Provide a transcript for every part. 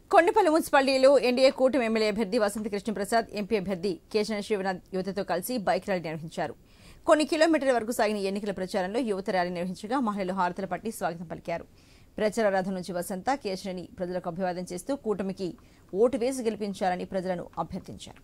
కొండపల్లి మున్సిపాలిటీలో ఎన్డీఏ కూటమి ఎమ్మెల్యే అభ్యర్థి వసంత కృష్ణప్రసాద్ ఎంపీ అభ్యర్థి కేశన శివనాథ్ యువతతో కలిసి బైక్ ర్యాలీ నిర్వహించారు కొన్ని కిలోమీటర్ల వరకు సాగిన ఎన్నికల ప్రచారంలో యువత ర్యాలీ నిర్వహించగా మహిళలు హారతలు పట్టి స్వాగతం పలికారు ప్రచార రథం నుంచి వసంత కేశనని ప్రజలకు అభివాదం చేస్తూ కూటమికి ఓటు వేసి గెలిపించాలని ప్రజలను అభ్యర్థించారు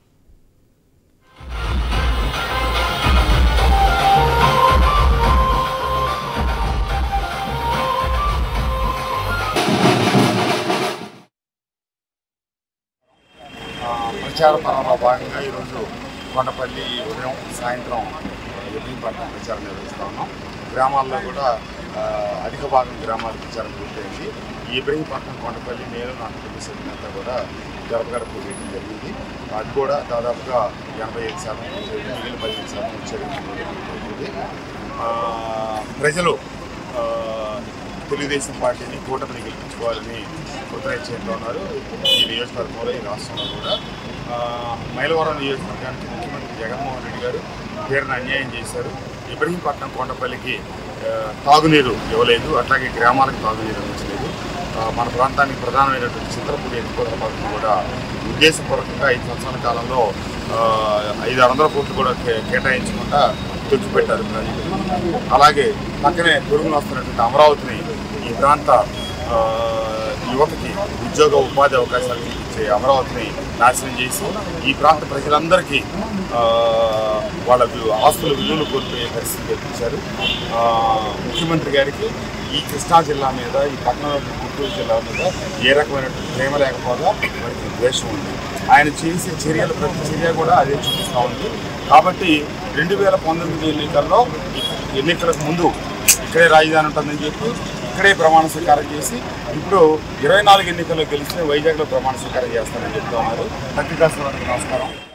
ఆ, ప్రచార పరంలో భాగంగా ఈరోజు కొండపల్లి ఉదయం సాయంత్రం ఎబ్రిపట్నం ప్రచారం నిర్వహిస్తా ఉన్నాం గ్రామాల్లో కూడా ఆ, అధిక భాగం గ్రామాల ప్రచారం పూర్తయింది ఈ ఇబ్రహీంపట్నం కొండపల్లి నేను నాకు తెలిసిన అంతా కూడా గడపగడప వేయడం జరిగింది అది కూడా దాదాపుగా ఎనభై ఐదు శాతం పూర్తయింది. మిగిలిన పదిహేను శాతం వచ్చేది ఆ, ప్రజలు ఆ, తెలుగుదేశం పార్టీని కూటమిని గెలిపించుకోవాలని కృతనిశ్చయంతో ఉన్నారు ఈ నియోజకవర్గంలో ఈ రాష్ట్రంలో కూడా ఆ, మైలవరం నియోజకవర్గానికి ముఖ్యమంత్రి జగన్మోహన్ రెడ్డి గారు తీరని అన్యాయం చేశారు ఇబ్రహీంపట్నం కొండపల్లికి ఆ, తాగునీరు ఇవ్వలేదు అట్లాగే గ్రామాలకు తాగునీరు అందించలేదు ఆ, మన ప్రాంతానికి ప్రధానమైనటువంటి చిత్రపూడి ఎత్తుకోవడం పథకం కూడా ఉద్దేశపూర్వకంగా ఐదు సంవత్సరాల కాలంలో ఆ, ఐదు వందల కోట్లు కూడా కే- కేటాయించకుండా తెచ్చిపెట్టారు ప్రజలు అలాగే పక్కనే పొరుగున వస్తున్నటువంటి అమరావతిని ఈ ప్రాంత ఆ, యువతకి ఉద్యోగ ఉపాధి అవకాశాలు ఇచ్చే అమరావతిని నాశనం చేసి ఈ ప్రాంత ప్రజలందరికీ ఆ, వాళ్ళ వి- ఆస్తుల విలువలు కోల్పోయే పరిస్థితి కల్పించారు ఆ, ముఖ్యమంత్రి గారికి ఈ కృష్ణా జిల్లా మీద ఈ పక్కన గుంటూరు జిల్లా మీద ఏ రకమైనటువంటి ప్రేమ లేకపోగా వారికి ద్వేషం ఉంది ఆయన చేసే చర్యలు ప్రతి చర్య కూడా అదే చూపిస్తూ ఉంది కాబట్టి రెండు వేల పంతొమ్మిది ఎన్నికల్లో ఈ ఎన్నికలకు ముందు ఇక్కడే రాజధాని ఉంటుందని చెప్పి ఇక్కడే ప్రమాణ స్వీకారం చేసి ఇప్పుడు ఇరవై నాలుగు ఎన్నికల్లో గెలిస్తే వైజాగ్లో ప్రమాణ స్వీకారం చేస్తానని చెప్తా ఉన్నారు పత్రికా సోదరులకు నమస్కారం